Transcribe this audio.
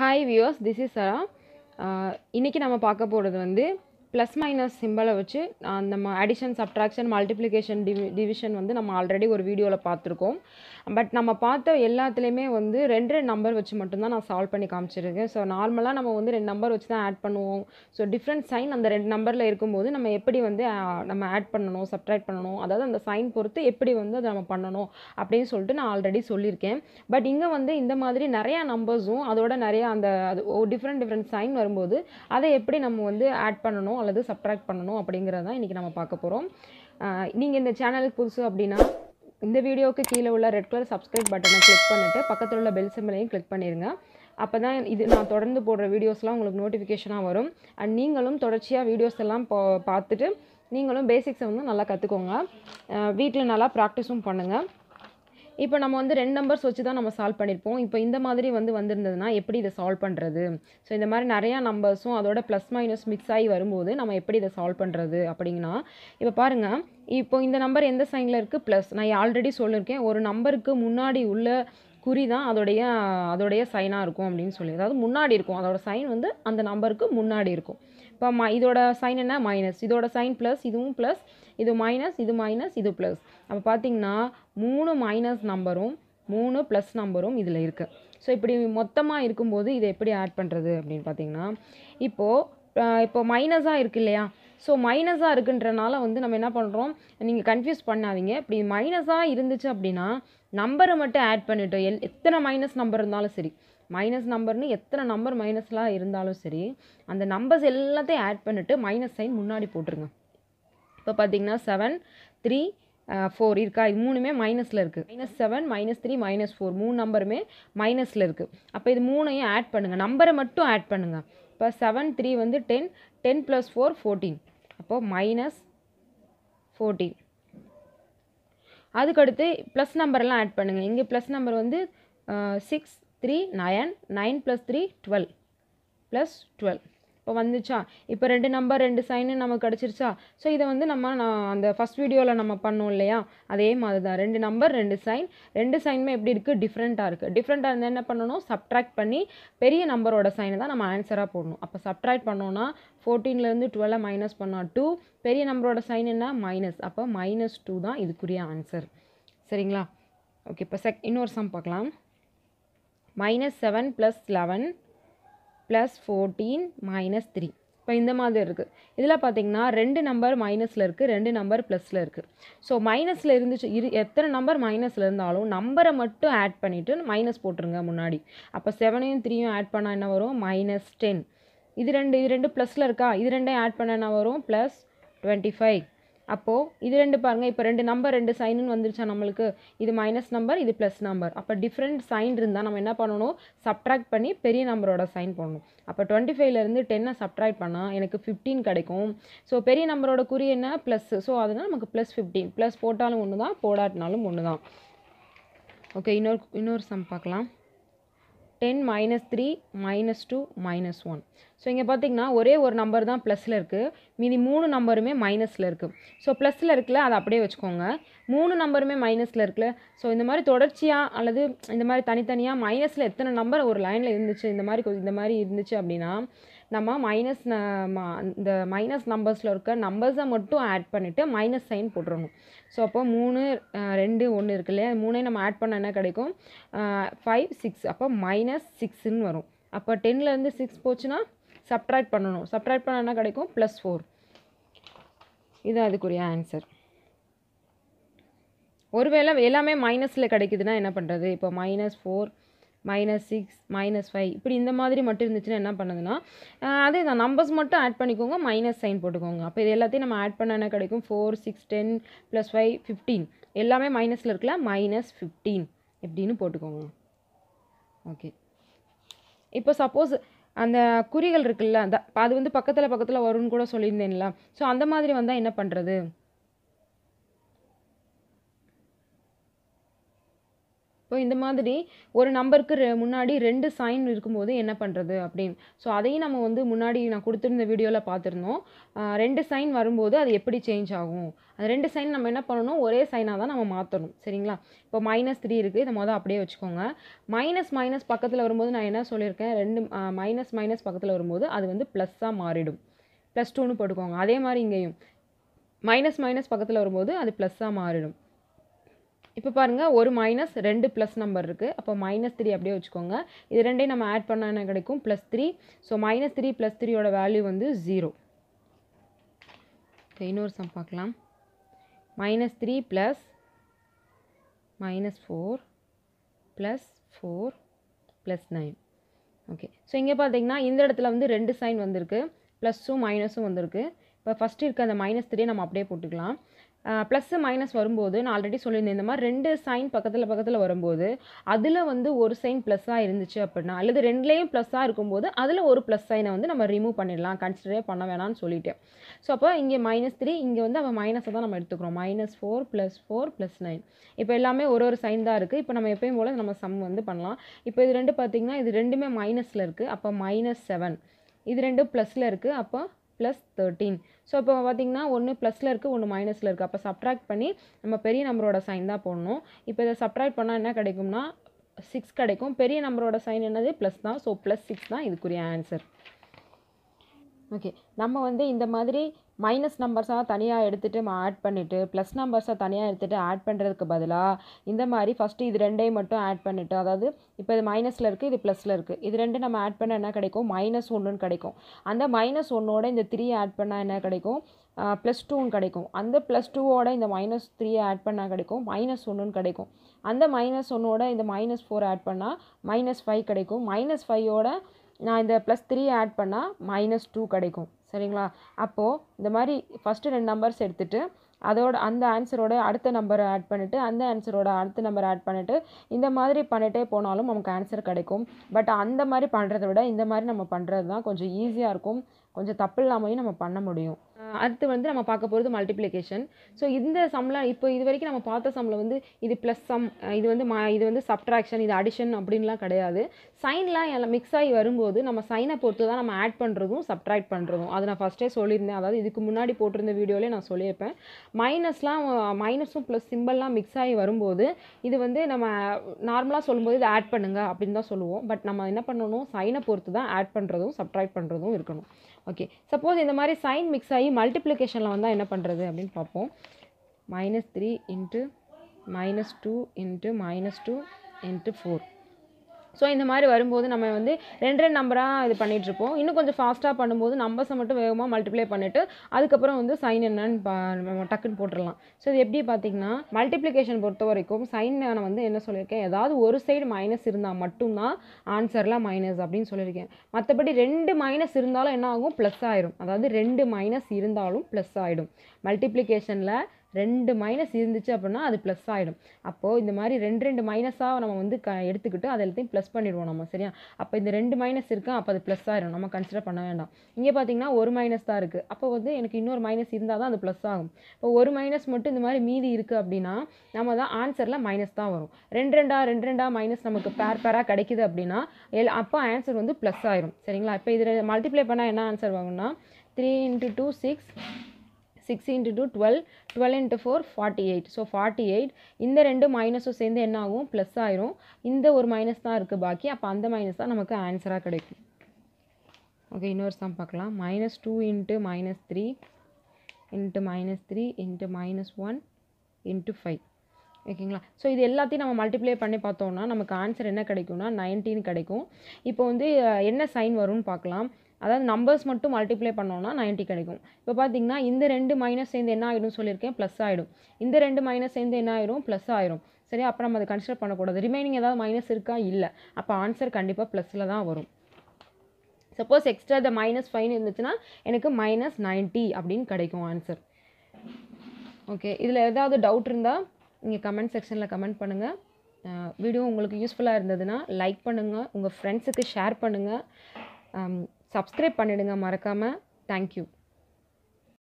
hi viewers this is சரா இன்றைக்கி நம்ம பார்க்க போகிறது வந்து ப்ளஸ் மைனஸ் சிம்பிளை வச்சு ஆஹ் நம்ம அடிஷன் சப்ட்ராக்ஷன் மல்டிப்ளிகேஷன் டிவி டிவிஷன் வந்து நம்ம ஆல்ரெடி ஒரு வீடியோவில் பார்த்துருக்கோம் பட் நம்ம பார்த்த எல்லாத்துலேயுமே வந்து ரெண்டு ரெண்டு நம்பர் வச்சு மட்டும்தான் நான் சால்வ் பண்ணி காமிச்சிருக்கேன் ஸோ நார்மலாக நம்ம வந்து ரெண்டு நம்பர் வச்சு தான் ஆட் பண்ணுவோம் ஸோ டிஃப்ரெண்ட் சைன் அந்த ரெண்டு நம்பரில் இருக்கும்போது நம்ம எப்படி வந்து ஆஹ் நம்ம ஆட் பண்ணணும் சப்ட்ராக்ட் பண்ணணும் அதாவது அந்த சைன் பொறுத்து எப்படி வந்து அதை நம்ம பண்ணணும் அப்படின்னு சொல்லிட்டு நான் ஆல்ரெடி சொல்லியிருக்கேன் பட் இங்கே வந்து இந்த மாதிரி நிறையா நம்பர்ஸும் அதோட நிறையா அந்த அது டிஃப்ரெண்ட் டிஃப்ரெண்ட் சைன் வரும்போது அதை எப்படி நம்ம வந்து ஆட் பண்ணணும் அல்லது சப்ட்ராக்ட் பண்ணணும் அப்படிங்கிறத தான் இன்றைக்கி நம்ம பார்க்க போகிறோம் நீங்கள் இந்த சேனலுக்கு புதுசு அப்படின்னா இந்த வீடியோவுக்கு கீழே உள்ள ரெட் கலர் சப்ஸ்கிரைப் பட்டனை கிளிக் பண்ணிவிட்டு பக்கத்தில் உள்ள பெல் சிம்பிளையும் கிளிக் பண்ணிடுங்க அப்போ தான் இது நான் தொடர்ந்து போடுற வீடியோஸ்லாம் உங்களுக்கு நோட்டிஃபிகேஷனாக வரும் அண்ட் நீங்களும் தொடர்ச்சியாக வீடியோஸ் எல்லாம் பா பார்த்துட்டு நீங்களும் பேசிக்ஸை வந்து நல்லா கற்றுக்கோங்க வீட்டில் நல்லா ப்ராக்டிஸும் பண்ணுங்கள் இப்போ நம்ம வந்து ரெண்டு நம்பர்ஸ் வச்சு தான் நம்ம சால்வ் பண்ணியிருப்போம் இப்போ இந்த மாதிரி வந்து வந்திருந்ததுன்னா எப்படி இதை சால்வ் பண்ணுறது ஸோ இந்த மாதிரி நிறையா நம்பர்ஸும் அதோட ப்ளஸ் மைனஸ் மிக்ஸ் ஆகி வரும்போது நம்ம எப்படி இதை சால்வ் பண்ணுறது அப்படிங்கன்னா இப்போ பாருங்கள் இப்போ இந்த நம்பர் எந்த சைனில் இருக்குது ப்ளஸ் நான் ஆல்ரெடி சொல்லியிருக்கேன் ஒரு நம்பருக்கு முன்னாடி உள்ள குறி தான் அதோடைய அதோடைய சைனாக இருக்கும் அப்படின்னு சொல்லி அதாவது முன்னாடி இருக்கும் அதோட சைன் வந்து அந்த நம்பருக்கு முன்னாடி இருக்கும் இப்போ ம இதோட சைன் என்ன மைனஸ் இதோட சைன் ப்ளஸ் இதுவும் ப்ளஸ் இது மைனஸ் இது மைனஸ் இது ப்ளஸ் அப்போ பார்த்தீங்கன்னா மூணு மைனஸ் நம்பரும் மூணு ப்ளஸ் நம்பரும் இதில் இருக்குது ஸோ இப்படி மொத்தமாக இருக்கும்போது இதை எப்படி ஆட் பண்ணுறது அப்படின்னு பார்த்தீங்கன்னா இப்போது இப்போ மைனஸாக இருக்கு இல்லையா ஸோ மைனஸாக இருக்குன்றனால வந்து நம்ம என்ன பண்ணுறோம் நீங்கள் கன்ஃபியூஸ் பண்ணாதீங்க இப்படி மைனஸாக இருந்துச்சு அப்படின்னா நம்பரை மட்டும் ஆட் பண்ணிவிட்டு எல் எத்தனை மைனஸ் நம்பர் இருந்தாலும் சரி மைனஸ் நம்பர்னு எத்தனை நம்பர் மைனஸ்லாம் இருந்தாலும் சரி அந்த நம்பர்ஸ் எல்லாத்தையும் ஆட் பண்ணிவிட்டு மைனஸ் சைன் முன்னாடி போட்டுருங்க இப்போ பார்த்தீங்கன்னா செவன் த்ரீ ஃபோர் இருக்கா இது மூணுமே மைனஸில் இருக்குது minus seven minus three minus four மூணு நம்பருமே மைனஸில் இருக்குது அப்போ இது மூணையும் ஆட் பண்ணுங்கள் நம்பரை மட்டும் ஆட் பண்ணுங்கள் இப்போ செவன் த்ரீ வந்து ten ten plus four fourteen அப்போது மைனஸ் ஃபோர்டீன் அதுக்கடுத்து ப்ளஸ் நம்பர்லாம் ஆட் பண்ணுங்கள் இங்கே ப்ளஸ் நம்பர் வந்து six three nine nine plus three twelve plus twelve இப்போ வந்துச்சா இப்போ ரெண்டு நம்பர் ரெண்டு சைனு நமக்கு கிடச்சிருச்சா ஸோ இதை வந்து நம்ம நான் அந்த ஃபஸ்ட் வீடியோவில் நம்ம பண்ணோம் இல்லையா அதே மாதிரி தான் ரெண்டு நம்பர் ரெண்டு சைன் ரெண்டு சைனுமே எப்படி இருக்குது டிஃப்ரெண்ட்டாக இருக்குது டிஃப்ரெண்ட்டாக இருந்தால் என்ன பண்ணணும் சப்ட்ராக்ட் பண்ணி பெரிய நம்பரோட சைனை தான் நம்ம ஆன்சராக போடணும் அப்போ சப்ட்ராக்ட் பண்ணோன்னா ஃபோர்டீன்லேருந்து டுவெல்லை மைனஸ் பண்ணால் டூ பெரிய நம்பரோட சைன் என்ன மைனஸ் அப்போ மைனஸ் டூ தான் இதுக்குரிய ஆன்சர் சரிங்களா ஓகே இப்போ செக் இன்னொரு சம் பார்க்கலாம் minus seven plus eleven plus fourteen minus three இப்போ இந்த மாதிரி இருக்குது இதில் பார்த்தீங்கன்னா ரெண்டு நம்பர் மைனஸில் இருக்குது ரெண்டு நம்பர் ப்ளஸில் இருக்குது ஸோ மைனஸில் இருந்துச்சு இரு எத்தனை நம்பர் மைனஸில் இருந்தாலும் நம்பரை மட்டும் ஆட் பண்ணிவிட்டு மைனஸ் போட்டுருங்க முன்னாடி அப்போ செவனையும் த்ரீயும் ஆட் பண்ணால் என்ன வரும் மைனஸ் டென் இது ரெண்டு இது ரெண்டு ப்ளஸில் இருக்கா இது ரெண்டையும் ஆட் பண்ண என்ன வரும் ப்ளஸ் டுவெண்ட்டி ஃபைவ் அப்போது இது ரெண்டு பாருங்கள் இப்போ ரெண்டு நம்பர் ரெண்டு சைனுன்னு வந்துருச்சா நம்மளுக்கு இது மைனஸ் நம்பர் இது ப்ளஸ் நம்பர் அப்போ டிஃப்ரெண்ட் சைன் இருந்தால் நம்ம என்ன பண்ணணும் சப்ட்ராக்ட் பண்ணி பெரிய நம்பரோட சைன் பண்ணணும் அப்போ டுவெண்ட்டி ஃபைவ்லேருந்து டென்னை சப்ட்ராக்ட் பண்ணால் எனக்கு ஃபிஃப்டீன் கிடைக்கும் ஸோ பெரிய நம்பரோட குறி என்ன ப்ளஸ் ஸோ அதனால் நமக்கு ப்ளஸ் ஃபிஃப்டீன் ப்ளஸ் போட்டாலும் ஒன்று தான் போடாட்டினாலும் ஒன்று தான் ஓகே இன்னொரு இன்னொரு சம் பார்க்கலாம் ten minus three minus two minus one so இங்கே பார்த்தீங்கன்னா ஒரே ஒரு நம்பர் தான் ப்ளஸில் இருக்குது மீதி மூணு நம்பருமே மைனஸில் இருக்குது ஸோ ப்ளஸில் இருக்குல்ல அதை அப்படியே வச்சுக்கோங்க மூணு நம்பருமே மைனஸில் இருக்குல்ல ஸோ இந்த மாதிரி தொடர்ச்சியாக அல்லது இந்த மாதிரி தனித்தனியாக மைனஸில் எத்தனை நம்பர் ஒரு லைனில் இருந்துச்சு இந்த மாதிரி கொ- இந்த மாதிரி இருந்துச்சு அப்படின்னா நம்ம மைனஸ் இந்த மைனஸ் நம்பர்ஸில் இருக்க நம்பர்ஸை மட்டும் ஆட் பண்ணிவிட்டு மைனஸ் சைன் போட்டுறணும் ஸோ அப்போ மூணு அஹ், ரெண்டு ஒன்று இருக்கு இல்லையா மூணையும் நம்ம ஆட் பண்ண என்ன கிடைக்கும் ஃபைவ் சிக்ஸ் அப்போ மைனஸ் சிக்ஸ்ன்னு வரும் அப்போ டென்லேருந்து சிக்ஸ் போச்சுன்னா சப்ட்ராக்ட் பண்ணணும் சப்ட்ராக்ட் பண்ண என்ன கிடைக்கும் ப்ளஸ் ஃபோர் இது அதுக்குரிய ஆன்சர் ஒருவேளை எல்லாமே மைனஸில் கிடைக்குதுன்னா என்ன பண்ணுறது இப்போ minus four minus six minus five இப்படி இந்த மாதிரி மட்டும் இருந்துச்சுன்னா என்ன பண்ணுதுன்னா ஆஹ் அதே தான் நம்பர்ஸ் மட்டும் ஆட் பண்ணிக்கோங்க மைனஸ் சைன் போட்டுக்கோங்க அப்போ இது எல்லாத்தையும் நம்ம ஆட் பண்ண என்ன கிடைக்கும் four six ten plus five fifteen எல்லாமே மைனஸில் இருக்குல்ல மைனஸ் ஃபிஃப்டீன் எப்படின்னு போட்டுக்கோங்க ஓகே இப்போ சப்போஸ் அந்த குறிகள் இருக்குல்ல அந்த அது வந்து பக்கத்தில் பக்கத்தில் வரும்னு கூட சொல்லியிருந்தேன்ல ஸோ அந்த மாதிரி வந்தால் என்ன பண்ணுறது இப்போ இந்த மாதிரி ஒரு நம்பருக்கு ரெ முன்னாடி ரெண்டு சைன் இருக்கும்போது என்ன பண்ணுறது அப்படின்னு ஸோ அதையும் நம்ம வந்து முன்னாடி நான் கொடுத்துருந்த வீடியோவில் பார்த்துருந்தோம் ஆஹ் ரெண்டு சைன் வரும்போது அது எப்படி சேஞ்ச் ஆகும் அந்த ரெண்டு சைன் நம்ம என்ன பண்ணணும் ஒரே சைனாக தான் நம்ம மாற்றணும் சரிங்களா இப்போ மைனஸ் த்ரீ இருக்குது இதை மொதல் அப்படியே வச்சுக்கோங்க மைனஸ் மைனஸ் பக்கத்தில் வரும்போது நான் என்ன சொல்லியிருக்கேன் ரெண்டு மைனஸ் மைனஸ் பக்கத்தில் வரும்போது அது வந்து ப்ளஸ்ஸாக மாறிடும் ப்ளஸ் டூன்னு போட்டுக்கோங்க அதே மாதிரி இங்கேயும் மைனஸ் மைனஸ் பக்கத்தில் வரும்போது அது ப்ளஸ்ஸாக மாறிடும் இப்போ பாருங்கள் ஒரு மைனஸ் ரெண்டு ப்ளஸ் நம்பர் இருக்குது அப்போ மைனஸ் த்ரீ அப்படியே வச்சுக்கோங்க இது ரெண்டையும் நம்ம ஆட் பண்ணால் என்ன கிடைக்கும் plus three so minus three plus த்ரீயோட வேல்யூ வந்து ஜீரோ இன்னொரு சம் பார்க்கலாம் minus three plus minus four plus four plus nine okay so இங்கே பார்த்தீங்கன்னா இந்த இடத்துல வந்து ரெண்டு சைன் வந்திருக்கு ப்ளஸ்ஸும் மைனஸும் வந்திருக்கு இப்போ ஃபஸ்ட்டு இருக்க அந்த மைனஸ் த்ரீ நம்ம அப்படியே போட்டுக்கலாம் ப்ளஸ்ஸு மைனஸ் வரும்போது நான் ஆல்ரெடி சொல்லியிருந்தேன் இந்த மாதிரி ரெண்டு சைன் பக்கத்தில் பக்கத்தில் வரும்போது அதில் வந்து ஒரு சைன் ப்ளஸ்ஸாக இருந்துச்சு அப்படின்னா அல்லது ரெண்டுலேயும் ப்ளஸ்ஸாக இருக்கும்போது அதில் ஒரு ப்ளஸ் சைனை வந்து நம்ம ரிமூவ் பண்ணிடலாம் கன்சிடரே பண்ண வேணாம்னு சொல்லிட்டேன் ஸோ அப்போ இங்கே மைனஸ் த்ரீ இங்கே வந்து அவன் மைனஸை தான் நம்ம எடுத்துக்கிறோம் minus four plus four plus nine இப்போ எல்லாமே ஒரு ஒரு சைன் தான் இருக்குது இப்போ நம்ம எப்பயும் போல் நம்ம சம் வந்து பண்ணலாம் இப்போ இது ரெண்டு பார்த்திங்கன்னா இது ரெண்டுமே மைனஸில் இருக்குது அப்போ மைனஸ் செவன் இது ரெண்டும் ப்ளஸில் இருக்குது அப்போ ப்ளஸ் தேர்ட்டீன் ஸோ இப்போ பார்த்தீங்கன்னா ஒன்று ப்ளஸில் இருக்குது ஒன்று மைனஸில் இருக்குது அப்போ சப்ட்ராக்ட் பண்ணி நம்ம பெரிய நம்பரோட சைன் தான் போடணும் இப்போ இதை சப்ட்ராக்ட் பண்ணால் என்ன கிடைக்கும்னா சிக்ஸ் கிடைக்கும் பெரிய நம்பரோட சைன் என்னது ப்ளஸ் தான் ஸோ ப்ளஸ் சிக்ஸ் தான் இதுக்குரிய ஆன்சர் ஓகே நம்ம வந்து இந்த மாதிரி மைனஸ் நம்பர்ஸாக தனியாக எடுத்துகிட்டு ஆட் பண்ணிவிட்டு ப்ளஸ் நம்பர்ஸை தனியாக எடுத்துகிட்டு ஆட் பண்ணுறதுக்கு பதிலாக இந்த மாதிரி ஃபஸ்ட்டு இது ரெண்டையும் மட்டும் ஆட் பண்ணிவிட்டு அதாவது இப்போ இது மைனஸில் இருக்குது இது ப்ளஸில் இருக்குது இது ரெண்டு நம்ம ஆட் பண்ண என்ன கிடைக்கும் மைனஸ் ஒன்றுன்னு கிடைக்கும் அந்த மைனஸ் ஒன்னோட இந்த த்ரீ ஆட் பண்ணால் என்ன கிடைக்கும் ப்ளஸ் டூன்னு கிடைக்கும் அந்த ப்ளஸ் டூவோட இந்த மைனஸ் த்ரீயை ஆட் பண்ணால் கிடைக்கும் மைனஸ் ஒன்றுன்னு கிடைக்கும் அந்த மைனஸ் ஒன்னோட இந்த மைனஸ் ஃபோர் ஆட் பண்ணால் மைனஸ் ஃபைவ் கிடைக்கும் மைனஸ் ஃபைவோட நான் இந்த ப்ளஸ் த்ரீ ஆட் பண்ணால் மைனஸ் டூ கிடைக்கும் சரிங்களா அப்போது இந்த மாதிரி ஃபஸ்ட்டு ரெண்டு நம்பர்ஸ் எடுத்துகிட்டு அதோட அந்த ஆன்சரோட அடுத்த நம்பரை ஆட் பண்ணிவிட்டு அந்த ஆன்சரோட அடுத்த நம்பர் ஆட் பண்ணிவிட்டு இந்த மாதிரி பண்ணிகிட்டே போனாலும் நமக்கு ஆன்சர் கிடைக்கும் பட் அந்த மாதிரி பண்ணுறத விட இந்த மாதிரி நம்ம பண்ணுறது தான் கொஞ்சம் ஈஸியாக இருக்கும் கொஞ்சம் தப்பு இல்லாமையும் நம்ம பண்ண முடியும் அடுத்து வந்து நம்ம பார்க்க போகிறது மல்டிப்ளிகேஷன் ஸோ இந்த சம்மில் இப்போ இது வரைக்கும் நம்ம பார்த்த சம்மில் வந்து இது ப்ளஸ் சம் இது வந்து மா இது வந்து சப்ட்ராக்ஷன் இது அடிஷன் அப்படின்லாம் கிடையாது சைன்லாம் எல்லாம் மிக்ஸ் ஆகி வரும்போது நம்ம சைனை பொறுத்து தான் நம்ம ஆட் பண்ணுறதும் சப்ட்ராக்ட் பண்ணுறதும் அது நான் ஃபஸ்ட்டே சொல்லியிருந்தேன் அதாவது இதுக்கு முன்னாடி போட்டிருந்த வீடியோலேயே நான் சொல்லியிருப்பேன் மைனஸ்லாம் மைனஸும் ப்ளஸ் சிம்பிள்லாம் மிக்ஸ் ஆகி வரும்போது இது வந்து நம்ம நார்மலாக சொல்லும்போது இதை ஆட் பண்ணுங்க அப்படின்னு தான் சொல்லுவோம் பட் நம்ம என்ன பண்ணணும் சைனை பொறுத்து தான் ஆட் பண்ணுறதும் சப்ட்ராக்ட் பண்ணுறதும் இருக்கணும் ஓகே சப்போஸ் இந்த மாதிரி சைன் மிக்ஸ் ஆகி மல்டிப்ளிகேஷனில் வந்தால் என்ன பண்ணுறது அப்படின்னு பார்ப்போம் minus three into minus two into minus two into four so இந்த மாதிரி வரும்போது நம்ம வந்து ரெண்டு ரெண்டு நம்பராக இது பண்ணிகிட்ருப்போம் இன்னும் கொஞ்சம் ஃபாஸ்ட்டாக பண்ணும்போது நம்பர்ஸை மட்டும் வேகமாக மல்டிப்ளை பண்ணிவிட்டு அதுக்கப்புறம் வந்து சைன் என்னன்னு பா நம்ம டக்குன்னு போட்டுடலாம் ஸோ இது எப்படி பார்த்தீங்கன்னா மல்டிப்ளிகேஷன் பொறுத்த வரைக்கும் சைன் நான் வந்து என்ன சொல்லியிருக்கேன் ஏதாவது ஒரு சைடு மைனஸ் இருந்தால் மட்டும்தான் ஆன்சரில் மைனஸ் அப்படின்னு சொல்லியிருக்கேன் மற்றபடி ரெண்டு மைனஸ் இருந்தாலும் என்ன ஆகும் ப்ளஸ் ஆயிரும் அதாவது ரெண்டு மைனஸ் இருந்தாலும் ப்ளஸ் ஆகிடும் மல்டிப்ளிகேஷனில் ரெண்டு மைனஸ் இருந்துச்சு அப்படின்னா அது ப்ளஸ் ஆகிடும் அப்போது இந்த மாதிரி ரெண்டு ரெண்டு மைனஸாக நம்ம வந்து க எடுத்துக்கிட்டு அது எல்லாத்தையும் ப்ளஸ் பண்ணிடுவோம் நம்ம சரியா அப்போ இந்த ரெண்டு மைனஸ் இருக்கா அப்போ அது ப்ளஸ் ஆயிடும் நம்ம கன்சிடர் பண்ண வேண்டாம் இங்கே பார்த்தீங்கன்னா ஒரு மைனஸ் தான் இருக்குது அப்போ வந்து எனக்கு இன்னொரு மைனஸ் இருந்தால் தான் அது ப்ளஸ் ஆகும் இப்போ ஒரு மைனஸ் மட்டும் இந்த மாதிரி மீதி இருக்குது அப்படின்னா நம்ம தான் ஆன்சரில் மைனஸ் தான் வரும் ரெண்டு ரெண்டா ரெண்டு ரெண்டா மைனஸ் நமக்கு பேர் பேராக கிடைக்குது அப்படின்னா எல் அப்போ ஆன்சர் வந்து ப்ளஸ் ஆயிரும் சரிங்களா இப்போ இதில் மல்டிப்ளை பண்ணால் என்ன ஆன்சர் வாங்கும்னா three into two six six into two twelve twelve into four forty eight so forty eight இந்த ரெண்டு மைனஸும் சேர்ந்து என்ன ஆகும் ப்ளஸ் ஆயிரும் இந்த ஒரு மைனஸ் தான் இருக்குது பாக்கி அப்போ அந்த மைனஸ் தான் நமக்கு ஆன்சராக கிடைக்கும் ஓகே இன்னொரு சம் பார்க்கலாம் minus two into minus three into minus three into minus one into five ஓகேங்களா ஸோ இது எல்லாத்தையும் நம்ம மல்டிப்ளை பண்ணி பார்த்தோம்னா நமக்கு ஆன்சர் என்ன கிடைக்கும்னா நைன்டீன் கிடைக்கும் இப்போ வந்து அஹ், என்ன சைன் வரும்னு பார்க்கலாம் அதாவது நம்பர்ஸ் மட்டும் மல்டிப்ளை பண்ணோம்னா 90 கிடைக்கும் இப்போ பார்த்தீங்கன்னா இந்த ரெண்டு மைனஸ் சேர்ந்து என்ன ஆகிடும் சொல்லியிருக்கேன் ப்ளஸ் ஆகிடும் இந்த ரெண்டு மைனஸ் சேர்ந்து என்ன ஆயிரும் ப்ளஸ் ஆயிரும் சரி அப்புறம் நம்ம அதை கன்சிடர் பண்ணக்கூடாது ரிமைனிங் ஏதாவது மைனஸ் இருக்கா இல்லை அப்போ ஆன்சர் கண்டிப்பாக ப்ளஸில் தான் வரும் suppose extra the minus fine இருந்துச்சுன்னா எனக்கு மைனஸ் நைன்ட்டி அப்படின்னு கிடைக்கும் ஆன்சர் ஓகே இதில் ஏதாவது டவுட் இருந்தால் நீங்கள் கமெண்ட் செக்ஷனில் கமெண்ட் பண்ணுங்கள் வீடியோ உங்களுக்கு யூஸ்ஃபுல்லாக இருந்ததுன்னா லைக் பண்ணுங்கள் உங்கள் ஃப்ரெண்ட்ஸுக்கு ஷேர் பண்ணுங்கள் சப்ஸ்கிரைப் பண்ணிடுங்க மறக்காமல் தேங்க்யூ